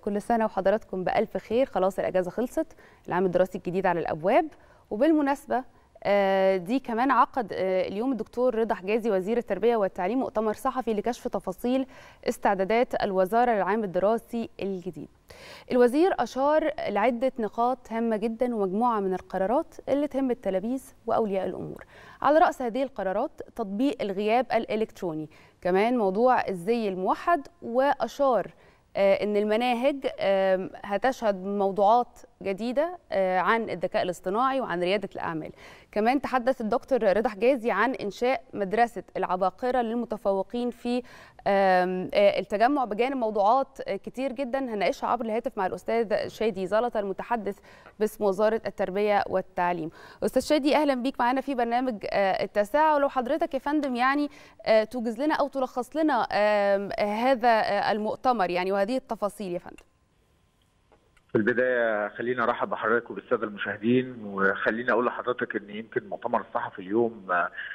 كل سنة وحضراتكم بألف خير خلاص الأجازة خلصت العام الدراسي الجديد على الأبواب وبالمناسبة دي كمان عقد اليوم الدكتور رضا حجازي وزير التربية والتعليم مؤتمر صحفي لكشف تفاصيل استعدادات الوزارة للعام الدراسي الجديد الوزير أشار لعدة نقاط هامة جدا ومجموعة من القرارات اللي تهم التلاميذ وأولياء الأمور على رأس هذه القرارات تطبيق الغياب الإلكتروني كمان موضوع الزي الموحد وأشار ان المناهج هتشهد موضوعات جديده عن الذكاء الاصطناعي وعن رياده الاعمال كمان تحدث الدكتور رضا حجازي عن انشاء مدرسه العباقره للمتفوقين في التجمع بجانب موضوعات كتير جدا هنناقشها عبر الهاتف مع الاستاذ شادي زلطه المتحدث باسم وزاره التربيه والتعليم استاذ شادي اهلا بيك معانا في برنامج التاسعه ولو حضرتك يا فندم يعني توجز لنا او تلخص لنا هذا المؤتمر يعني وهذه التفاصيل يا فندم في البدايه خلينا ارحب بحضرتك وبالساده المشاهدين وخليني اقول لحضرتك ان يمكن مؤتمر الصحفي اليوم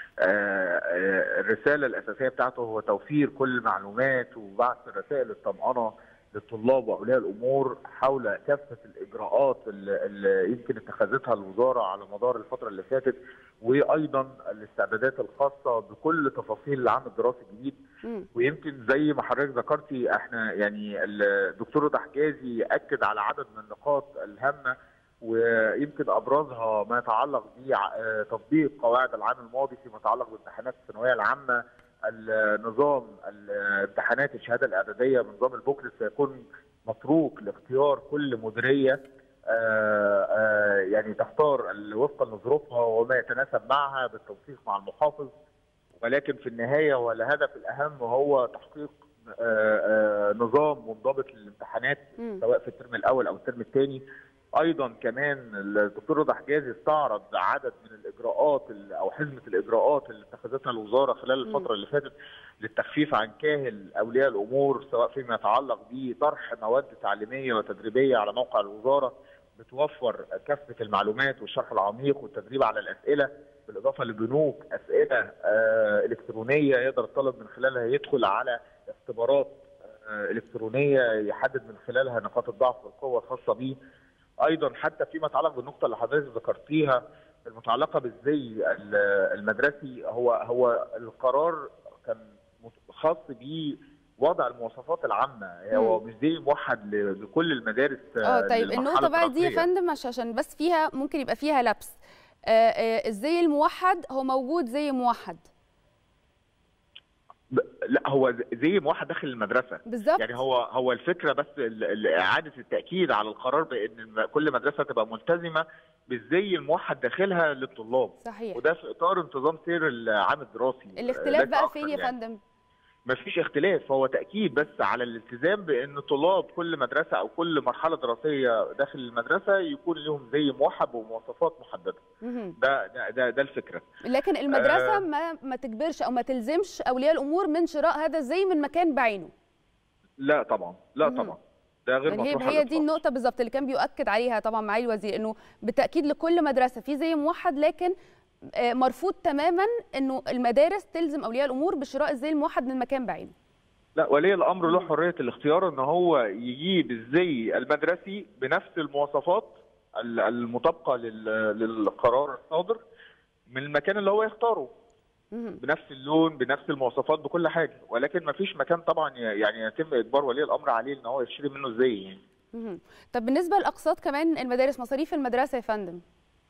الرساله الاساسيه بتاعته هو توفير كل المعلومات وبعث رسائل الطمانه للطلاب واولياء الامور حول كافه الاجراءات اللي يمكن اتخذتها الوزاره على مدار الفتره اللي فاتت وايضا الاستعدادات الخاصه بكل تفاصيل العام الدراسي الجديد ويمكن زي ما حضرتك ذكرتي احنا يعني الدكتور رضا حجازي اكد على عدد من النقاط الهامه ويمكن ابرزها ما يتعلق بتطبيق قواعد العام الماضي فيما يتعلق بامتحانات الثانويه العامه النظام الامتحانات الشهاده الاعداديه بنظام البوكلت سيكون متروك لاختيار كل مديريه آآ آآ يعني تختار وفقا لظروفها وما يتناسب معها بالتنسيق مع المحافظ ولكن في النهايه والهدف الاهم هو تحقيق آآ نظام منضبط للامتحانات م. سواء في الترم الاول او الترم الثاني ايضا كمان الدكتور رضا حجازي استعرض عدد من الاجراءات او حزمه الاجراءات اللي اتخذتها الوزاره خلال الفتره اللي فاتت للتخفيف عن كاهل اولياء الامور سواء فيما يتعلق بطرح مواد تعليميه وتدريبيه على موقع الوزاره بتوفر كافه المعلومات والشرح العميق والتدريب على الاسئله بالاضافه لبنوك اسئله الكترونيه يقدر الطالب من خلالها يدخل على اختبارات الكترونيه يحدد من خلالها نقاط الضعف والقوه الخاصه به ايضا حتى فيما يتعلق بالنقطه اللي حضرتك ذكرتيها المتعلقه بالزي المدرسي هو هو القرار كان خاص بوضع المواصفات العامه هو مش زي موحد لكل المدارس اه طيب النقطه بقى دي يا فندم عشان بس فيها ممكن يبقى فيها لبس الزي الموحد هو موجود زي موحد لا هو زي موحد داخل المدرسه بالظبط يعني هو هو الفكره بس اعاده التاكيد على القرار بان كل مدرسه تبقى ملتزمه بالزي الموحد داخلها للطلاب صحيح وده في اطار انتظام سير العام الدراسي الاختلاف بقى فين يا فندم يعني. ما فيش اختلاف هو تاكيد بس على الالتزام بان طلاب كل مدرسه او كل مرحله دراسيه داخل المدرسه يكون لهم زي موحد ومواصفات محدده ده ده ده, ده الفكره لكن المدرسه آه ما ما تجبرش او ما تلزمش اولياء الامور من شراء هذا الزي من مكان بعينه لا طبعا لا طبعا ده غير يعني هي هي دي النقطه بالظبط اللي كان بيؤكد عليها طبعا معالي الوزير انه بالتاكيد لكل مدرسه في زي موحد لكن مرفوض تماما انه المدارس تلزم اولياء الامور بشراء الزي الموحد من مكان بعينه لا ولي الامر له حريه الاختيار ان هو يجيب الزي المدرسي بنفس المواصفات المطابقه للقرار الصادر من المكان اللي هو يختاره بنفس اللون بنفس المواصفات بكل حاجه ولكن ما فيش مكان طبعا يعني يتم اجبار ولي الامر عليه ان هو يشتري منه الزي يعني. طب بالنسبه لاقساط كمان المدارس مصاريف المدرسه يا فندم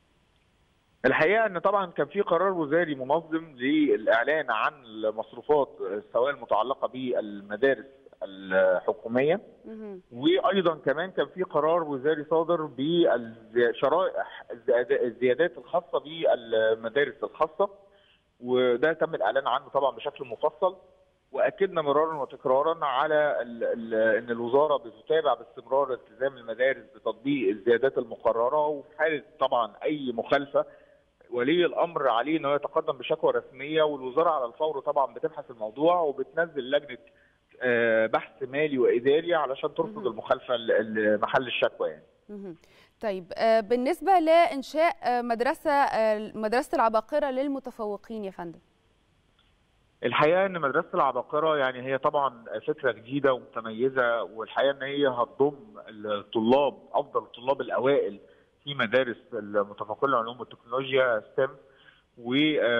الحقيقه ان طبعا كان في قرار وزاري منظم للاعلان عن المصروفات سواء المتعلقه بالمدارس الحكوميه وايضا كمان كان في قرار وزاري صادر بالشرائح الزيادات الخاصه بالمدارس الخاصه وده تم الاعلان عنه طبعا بشكل مفصل واكدنا مرارا وتكرارا على ال ال ان الوزاره بتتابع باستمرار التزام المدارس بتطبيق الزيادات المقرره وفي حاله طبعا اي مخالفه ولي الامر عليه انه يتقدم بشكوى رسميه والوزاره على الفور طبعا بتبحث الموضوع وبتنزل لجنه بحث مالي واداري علشان ترفض المخالفه لمحل الشكوى يعني. طيب بالنسبه لانشاء مدرسه مدرسه العباقره للمتفوقين يا فندم. الحقيقه ان مدرسه العباقره يعني هي طبعا فكره جديده ومتميزه والحقيقه ان هي هتضم الطلاب افضل الطلاب الاوائل في مدارس المتفوقين العلوم والتكنولوجيا ستيم و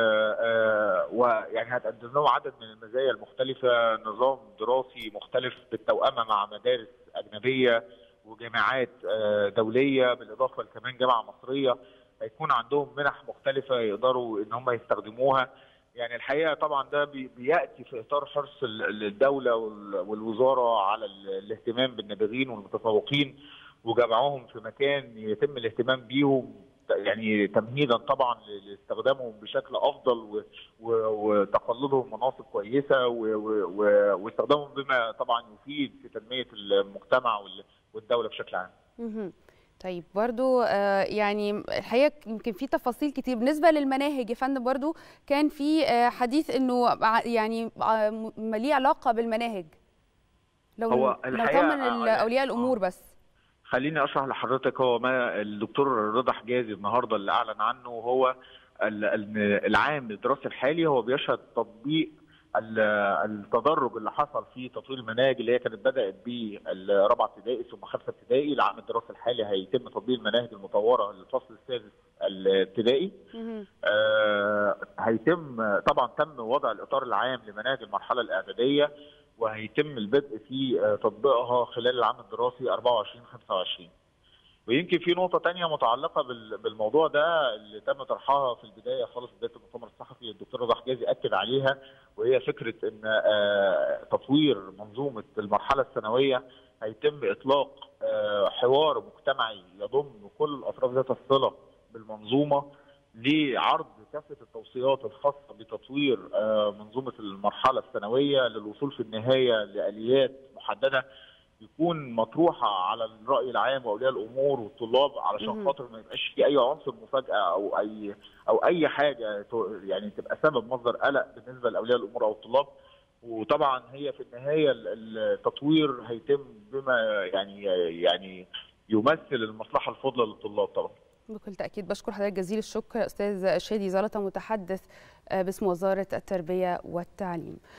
ويعني هتقدم لهم عدد من المزايا المختلفه نظام دراسي مختلف بالتوأمه مع مدارس اجنبيه وجامعات دوليه بالاضافه كمان جامعه مصريه هيكون عندهم منح مختلفه يقدروا ان هم يستخدموها يعني الحقيقه طبعا ده بياتي في اطار حرص الدوله والوزاره على الاهتمام بالنابغين والمتفوقين وجمعهم في مكان يتم الاهتمام بيهم يعني تمهيدا طبعا لاستخدامهم بشكل افضل وتقلدهم مناصب كويسه واستخدامهم بما طبعا يفيد في تنميه المجتمع والدوله بشكل عام. طيب برضو آه يعني الحقيقه يمكن في تفاصيل كتير بالنسبه للمناهج يا فندم برضو كان في آه حديث انه يعني آه ليه علاقه بالمناهج لو هو نطمن اولياء الامور بس خليني اشرح لحضرتك هو ما الدكتور رضا حجازي النهارده اللي اعلن عنه هو العام الدراسي الحالي هو بيشهد تطبيق التدرج اللي حصل في تطوير المناهج اللي هي كانت بدات بالرابعه ابتدائي ثم خمسه ابتدائي العام الدراسي الحالي هيتم تطبيق المناهج المطوره للفصل السادس الابتدائي آه هيتم طبعا تم وضع الاطار العام لمناهج المرحله الاعداديه وهيتم البدء في تطبيقها خلال العام الدراسي 24 25 ويمكن في نقطة تانية متعلقة بالموضوع ده اللي تم طرحها في البداية خالص بداية المؤتمر الصحفي الدكتور رضا حجازي أكد عليها وهي فكرة إن تطوير منظومة المرحلة الثانوية هيتم إطلاق حوار مجتمعي يضم كل الأطراف ذات الصلة بالمنظومة لعرض كافة التوصيات الخاصة بتطوير منظومة المرحلة الثانوية للوصول في النهاية لآليات محددة يكون مطروحه على الراي العام واولياء الامور والطلاب علشان خاطر ما يبقاش في اي عنصر مفاجاه او اي او اي حاجه يعني تبقى سبب مصدر قلق بالنسبه لاولياء الامور او الطلاب وطبعا هي في النهايه التطوير هيتم بما يعني يعني يمثل المصلحه الفضلى للطلاب طبعا. بكل تاكيد بشكر حضرتك جزيل الشكر استاذ شادي زلطه متحدث باسم وزاره التربيه والتعليم.